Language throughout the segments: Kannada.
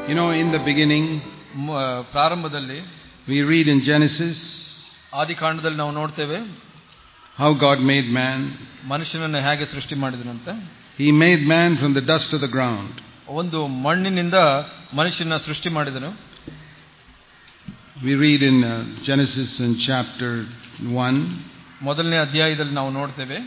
You know, in the beginning, ಮ- ಪ್ರಾರಂಭದಲ್ಲಿ we read in Genesis ಆದಿಕಾಂಡದಲ್ಲಿ ನಾವು ನೋಡ್ತೇವೆ how God made man. ಮನುಷ್ಯನನ್ನು ಹೇಗೆ ಸೃಷ್ಟಿ ಮಾಡಿದನಂತೆ He made man from the dust of the ground. ಒಂದು ಮಣ್ಣಿನಿಂದ ಮನುಷ್ಯನ ಸೃಷ್ಟಿ ಮಾಡಿದನು We read in uh, Genesis in chapter 1. ಮೊದಲನೇ ಅಧ್ಯಾಯದಲ್ಲಿ ನಾವು ನೋಡ್ತೇವೆ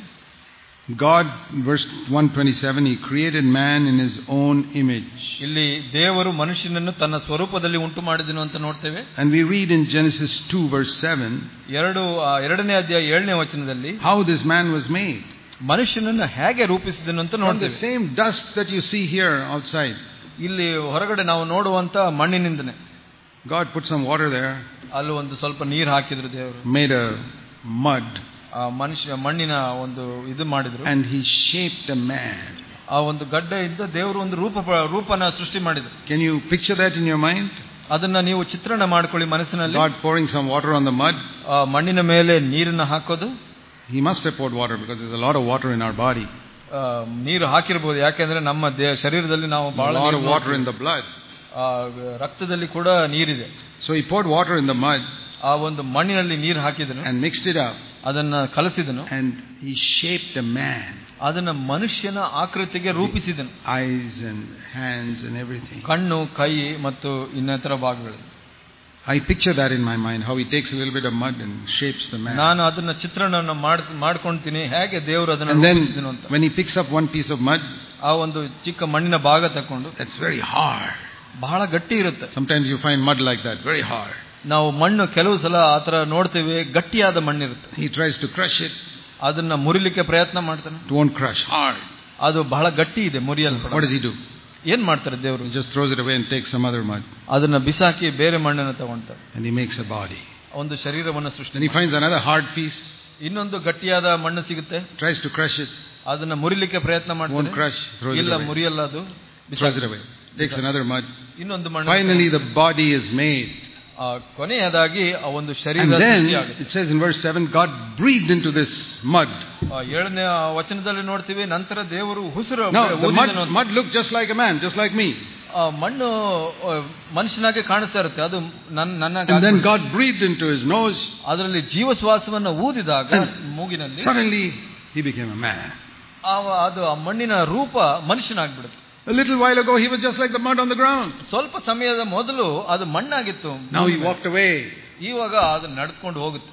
God, verse 127, He created man in His own image. ಇಲ್ಲಿ ದೇವರು ಮನುಷ್ಯನನ್ನು ತನ್ನ ಸ್ವರೂಪದಲ್ಲಿ ಉಂಟು ಮಾಡಿದನು ಅಂತ ನೋಡ್ತೇವೆ And we read in Genesis 2, verse 7, ಎರಡು ಆ ಎರಡನೇ ಅಧ್ಯಾಯ ಏಳನೇ ವಚನದಲ್ಲಿ how this man was made. ಮನುಷ್ಯನನ್ನು ಹೇಗೆ ರೂಪಿಸಿದನು ಅಂತ From the ನೋಡ್ತೇವೆ same dust that you see here outside. ಇಲ್ಲಿ ಹೊರಗಡೆ ನಾವು ನೋಡುವಂತ ಮಣ್ಣಿನಿಂದನೇ God put some water there, ಅಲ್ಲಿ ಒಂದು ಸ್ವಲ್ಪ ನೀರು ಹಾಕಿದ್ರು ದೇವರು made a mud, ಆ ಮನುಷ್ಯ ಮಣ್ಣಿನ ಒಂದು ಇದು ಮಾಡಿದ್ರು and He shaped a man. ಆ ಒಂದು ಗಡ್ಡ ಇದ್ದ ದೇವರು ಒಂದು ರೂಪ ರೂಪನ ಸೃಷ್ಟಿ ಮಾಡಿದ್ರು Can you picture that in your mind? ಅದನ್ನ ನೀವು ಚಿತ್ರಣ ಮಾಡ್ಕೊಳ್ಳಿ ಮನಸ್ಸಿನಲ್ಲಿ God pouring some water on the mud. ಆ ಮಣ್ಣಿನ ಮೇಲೆ ನೀರನ್ನ ಹಾಕೋದು He must have poured water because there's a lot of water in our body. ಆ, ನೀರು ಹಾಕಿರ್ಬೋದು ಯಾಕೆಂದ್ರೆ ನಮ್ಮ ದೇಹ ಶರೀರದಲ್ಲಿ ನಾವು A ಬಹಳ lot of ನೀರನ್ನ water in the blood. ಆ, ರಕ್ತದಲ್ಲಿ ಕೂಡ ನೀರಿದೆ So he poured water in the mud ಆ ಒಂದು ಮಣ್ಣಿನಲ್ಲಿ ನೀರು ಹಾಕಿದನು and mixed it up ಅದನ್ನ ಕಲಸಿದನು and he shaped a man. ಅದನ್ನ ಮನುಷ್ಯನ ಆಕೃತಿಗೆ ರೂಪಿಸಿದನು Eyes and hands and everything. ಕಣ್ಣು ಕೈ ಮತ್ತು ಇನ್ನಿತರ ಭಾಗಗಳು I picture that in my mind, how he takes a little bit of mud and shapes the man. ನಾನು ಅದನ್ನ ಚಿತ್ರಣವನ್ನು ಮಾಡಿಸ್ ಮಾಡ್ಕೊಂತೀನಿ ಹೇಗೆ ದೇವರು ಅದನ್ನ And ರೂಪಿಸಿದನು then ಅಂತ when he picks up one piece of mud, ಆ ಒಂದು ಚಿಕ್ಕ ಮಣ್ಣಿನ ಭಾಗ ತಕೊಂಡು that's very hard. ಬಹಳ ಗಟ್ಟಿ ಇರುತ್ತೆ Sometimes you find mud like that, very hard. ನಾವು ಮಣ್ಣು ಕೆಲವು ಸಲ ಆತರ ನೋಡ್ತೇವೆ ಗಟ್ಟಿಯಾದ ಮಣ್ಣಿರುತ್ತೆ He tries to crush it, ಅದನ್ನ ಮುರಿಲಿಕ್ಕೆ ಪ್ರಯತ್ನ ಮಾಡ್ತಾನೆ it won't crush. Hard. ಅದು ಬಹಳ ಗಟ್ಟಿ ಇದೆ ಮುರಿಯಲ್ಪಡ What does he do? ಏನ್ ಮಾಡ್ತಾರೆ ದೇವರು He just throws it away and takes some other mud ಅದನ್ನ ಬಿಸಾಕಿ ಬೇರೆ ಮಣ್ಣನ್ನು ತಗೊಂತಾರೆ and he makes a body. ಒಂದು ಶರೀರವನ್ನು ಸೃಷ್ಟಿ Then he finds another hard piece, ಇನ್ನೊಂದು ಗಟ್ಟಿಯಾದ ಮಣ್ಣು ಸಿಗುತ್ತೆ tries to crush it, ಅದನ್ನ ಮುರಿಲಿಕ್ಕೆ ಪ್ರಯತ್ನ won't ಮಾಡ್ತಾರೆ crush, throws it ಇಲ್ಲ away. ಮುರಿಯಲ್ಲ ಅದು Throws it away. Takes another mud. ಇನ್ನೊಂದು ಮಣ್ಣು Finally, the body is made. ಆ, ಕೊನೆಯದಾಗಿ ಆ ಒಂದು ಶರೀರ And then ಸೃಷ್ಟಿಯಾಗುತ್ತೆ. it says in verse 7 God breathed into this mud. ಆ, ಏಳನೇ ವಚನದಲ್ಲಿ ನೋಡ್ತೀವಿ ನಂತರ ದೇವರು ಉಸಿರು Now, the ಊದಿದನು mud, ಅಂತ. mud looked just like a man, just like me. ಆ, ಮಣ್ಣು ಆ, ಮನುಷ್ಯನಾಗೆ ಕಾಣಿಸ್ತಾ ಇರುತ್ತೆ ಅದು ನನ್ನ ನನ್ನ And then God breathed into his nose. ಅದರಲ್ಲಿ ಜೀವಶ್ವಾಸವನ್ನು ಊದಿದಾಗ ಮೂಗಿನಲ್ಲಿ Suddenly, he became a man. ಆ- ಅದು ಆ ಮಣ್ಣಿನ ರೂಪ ಮನುಷ್ಯನಾಗ್ಬಿಡುತ್ತೆ A little while ago, he was just like the mud on the ground. ಸ್ವಲ್ಪ ಸಮಯದ ಮೊದಲು ಅದು ಮಣ್ಣಾಗಿತ್ತು Now he walked away. ಇವಾಗ ಅದು ನಡ್ಕೊಂಡು ಹೋಗುತ್ತೆ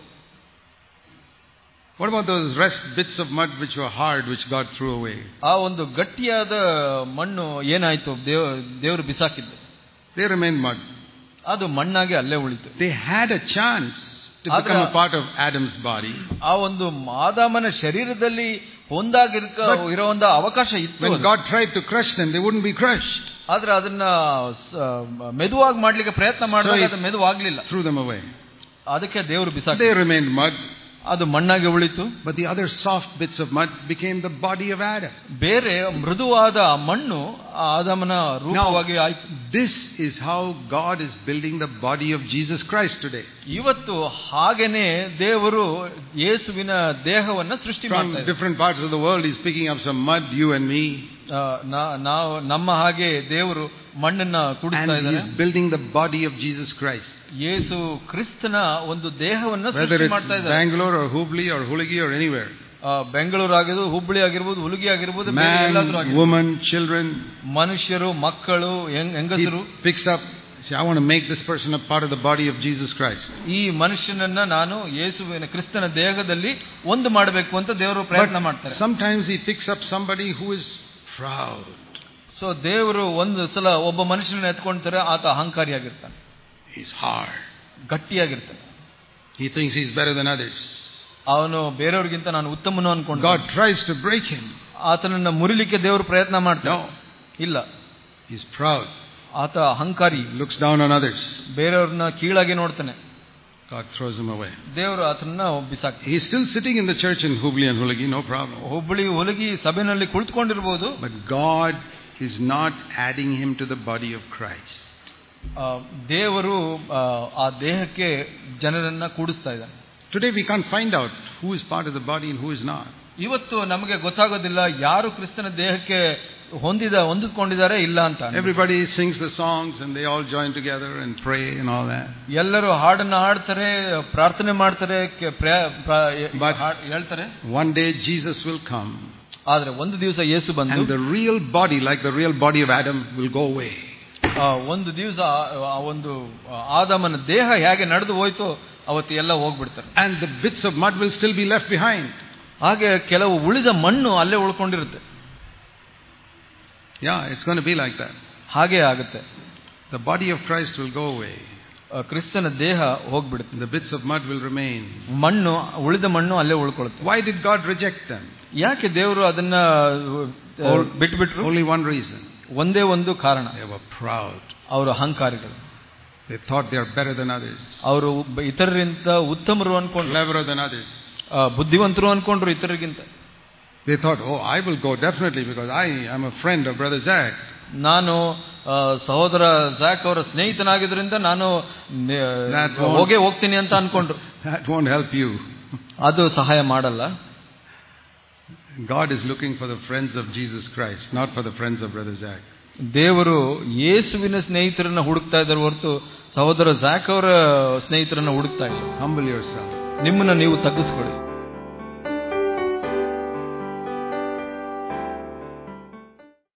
What about those rest bits of mud which were hard, which God threw away? ಆ ಒಂದು ಗಟ್ಟಿಯಾದ ಮಣ್ಣು ಏನಾಯ್ತು ದೇವ ದೇವರು ಬಿಸಾಕಿದ್ದು They remained mud. ಅದು ಮಣ್ಣಾಗಿ ಅಲ್ಲೇ ಉಳಿತು They had a chance to Adra- become a part of Adam's body. ಆ ಒಂದು ಆದಾಮನ ಶರೀರದಲ್ಲಿ ಹೊಂದಾಗಿರ್ಕ But- ಇರೋ ಒಂದು ಅವಕಾಶ ಇತ್ತು When ಅದು. God tried to crush them, they wouldn't be crushed. ಆದ್ರೆ ಅದನ್ನ ಸ- ಮೆದುವಾಗಿ ಮಾಡ್ಲಿಕ್ಕೆ ಪ್ರಯತ್ನ ಮಾಡಿದಾಗ So it- ಅದು ಮೆದುವಾಗ್ಲಿಲ್ಲ Threw them away. ಅದಕ್ಕೆ ದೇವರು ಬಿಸಾಕ They remained mud, ಅದು ಮಣ್ಣಾಗಿ ಉಳಿತು but the other soft bits of mud became the body of Adam. ಬೇರೆ ಮೃದುವಾದ ಆ ಮಣ್ಣು ಆ ಆದಾಮನ ರೂಪವಾಗಿ ಆಯ್ತು This is how God is building the body of Jesus Christ today. ಇವತ್ತು ಹಾಗೇನೆ ದೇವರು ಯೇಸುವಿನ ದೇಹವನ್ನ ಸೃಷ್ಟಿ From ಮಾಡ್ತಾ ಇದ್ದಾರೆ. different parts of the world, He's picking up some mud, you and me, ಆ, ನಾ- ನಾವು ನಮ್ಮ ಹಾಗೆ ದೇವರು ಮಣ್ಣನ್ನ ಕುಡಿಸ್ತಾ and ಇದ್ದಾರೆ He's building the body of Jesus Christ. ಯೇಸು ಕ್ರಿಸ್ತನ ಒಂದು ದೇಹವನ್ನ Whether ಸೃಷ್ಟಿ it's ಮಾಡ್ತಾ ಇದ್ದಾರೆ Bangalore or Hubli or Hulagi or anywhere. ಆ, ಬೆಂಗಳೂರು ಆಗಿರ್ಬೋದು ಹುಬ್ಬಳ್ಳಿ ಆಗಿರ್ಬೋದು ಹುಲಗಿ ಆಗಿರ್ಬೋದು ಬೇರೆ Man, ಎಲ್ಲಾದ್ರೂ ಆಗಿರ್ಬೋದು. woman, children, ಮನುಷ್ಯರು ಮಕ್ಕಳು ಹೆಂಗ್- He ಹೆಂಗಸರು picks up, say, I want to make this person a part of the body of Jesus Christ. ಈ ಮನುಷ್ಯನನ್ನ ನಾನು ಯೇಸುವಿನ ಕ್ರಿಸ್ತನ ದೇಹದಲ್ಲಿ ಒಂದು ಮಾಡಬೇಕು ಅಂತ ದೇವರು ಪ್ರಯತ್ನ But ಮಾಡ್ತಾರೆ sometimes He picks up somebody who is proud. So ದೇವರು ಒಂದು ಸಲ ಒಬ್ಬ ಮನುಷ್ಯನ ಎತ್ಕೊಂತಾರೆ ಆತ ಅಹಂಕಾರಿಯಾಗಿರ್ತಾನೆ He's hard. ಗಟ್ಟಿಯಾಗಿರ್ತಾನೆ He thinks he's better than others. ಅವನು ಬೇರೆಯವ್ರಿಗಿಂತ ನಾನು ಉತ್ತಮನು ಅನ್ಕೊಂಡು God tries to break him. ಆತನನ್ನ ಮುರಿಲಿಕ್ಕೆ ದೇವರು ಪ್ರಯತ್ನ ಮಾಡ್ತಾನೆ No, ಇಲ್ಲ he's proud. ಆತ ಅಹಂಕಾರಿ He looks down on others. ಬೇರೆಯವ್ರನ್ನ ಕೀಳಾಗಿ ನೋಡ್ತಾನೆ God throws him away. ದೇವರು ಆತನನ್ನ ಬಿಸಾಕ್ತಾನೆ He's still sitting in the church in Hubli and Hulagi, no problem. Hubballi ಒಲಗಿ ಸಭೆನಲ್ಲಿ ಕುಳಿತುಕೊಂಡಿರ್ಬೋದು But God is not adding him to the body of Christ. ಆ, ದೇವರು ಆ, ಆ ದೇಹಕ್ಕೆ ಜನರನ್ನ ಕೂಡಿಸ್ತಾ ಇದ್ದಾನೆ Today we can't find out who is part of the body and who is not. ಇವತ್ತು ನಮಗೆ ಗೊತ್ತಾಗೋದಿಲ್ಲ ಯಾರು ಕ್ರಿಸ್ತನ ದೇಹಕ್ಕೆ ಹೊಂದಿದ ಹೊಂದಿಕೊಂಡಿದ್ದಾರೆ ಇಲ್ಲ ಅಂತ Everybody sings the songs and they all join together and pray and all that. ಎಲ್ಲರೂ ಹಾಡನ್ನ ಹಾಡ್ತಾರೆ ಪ್ರಾರ್ಥನೆ ಮಾಡ್ತಾರೆ ಕೆ- ಪ್ರಯ- ಪ್ರ- But- ಹಾಡ್- ಹೇಳ್ತಾರೆ One day Jesus will come ಆದ್ರೆ ಒಂದು ದಿವಸ ಯೇಸು and ಬಂದು the real body, like the real body of Adam, will go away. ಆ, ಒಂದು ದಿವಸ ಆ ಒಂದು ಆದಮನ ದೇಹ ಹೇಗೆ ನಡೆದು ಹೋಯ್ತೋ ಅವತ್ತು ಎಲ್ಲ ಹೋಗ್ಬಿಡ್ತಾರೆ And the bits of mud will still be left behind. ಹಾಗೆ ಕೆಲವು ಉಳಿದ ಮಣ್ಣು ಅಲ್ಲೇ ಉಳ್ಕೊಂಡಿರುತ್ತೆ Yeah, it's going to be like that. ಹಾಗೆ ಆಗುತ್ತೆ The body of Christ will go away. ಆ, ಕ್ರಿಸ್ತನ ದೇಹ ಹೋಗ್ಬಿಡುತ್ತೆ The bits of mud will remain. ಮಣ್ಣು ಉಳಿದ ಮಣ್ಣು ಅಲ್ಲೇ ಉಳ್ಕೊಳುತ್ತೆ Why did God reject them? ಯಾಕೆ ದೇವರು ಅದನ್ನ ಆ, ಬಿಟ್ಬಿಟ್ರು Only one reason. ಒಂದೇ ಒಂದು ಕಾರಣ They were proud. ಅವರು ಅಹಂಕಾರಿಗಳು They thought they are better than others, ಅವರು ಒಬ್ಬ ಇತರರಿಂದ ಉತ್ತಮರು ಅನ್ಕೊಂಡ್ರು cleverer than others. ಆ, ಬುದ್ಧಿವಂತರು ಅನ್ಕೊಂಡ್ರು ಇತರರಿಗಿಂತ They thought, oh, I will go definitely because I am a friend of Brother Zach. ನಾನು ಆ, ಸಹೋದರ ಜಾಕ್ ಅವರ ಸ್ನೇಹಿತನಾಗಿದ್ರಿಂದ ನಾನು ನೆ- That won't- ಹೋಗೇ ಹೋಗ್ತೀನಿ ಅಂತ ಅನ್ಕೊಂಡ್ರು That won't help you. ಅದು ಸಹಾಯ ಮಾಡಲ್ಲ God is looking for the friends of Jesus Christ, not for the friends of Brother Zach. ದೇವರು ಯೇಸುವಿನ ಸ್ನೇಹಿತರನ್ನ ಹುಡುಕ್ತಾ ಇದ್ದಾರೆ ಹೊರತು ಸಹೋದರ ಜಾಕ್ ಅವರ ಸ್ನೇಹಿತರನ್ನ ಹುಡುಕ್ತಾ ಇಲ್ಲ Humble yourself. ನಿಮ್ಮನ್ನ ನೀವು ತಗ್ಗಿಸ್ಕೊಳ್ಳಿ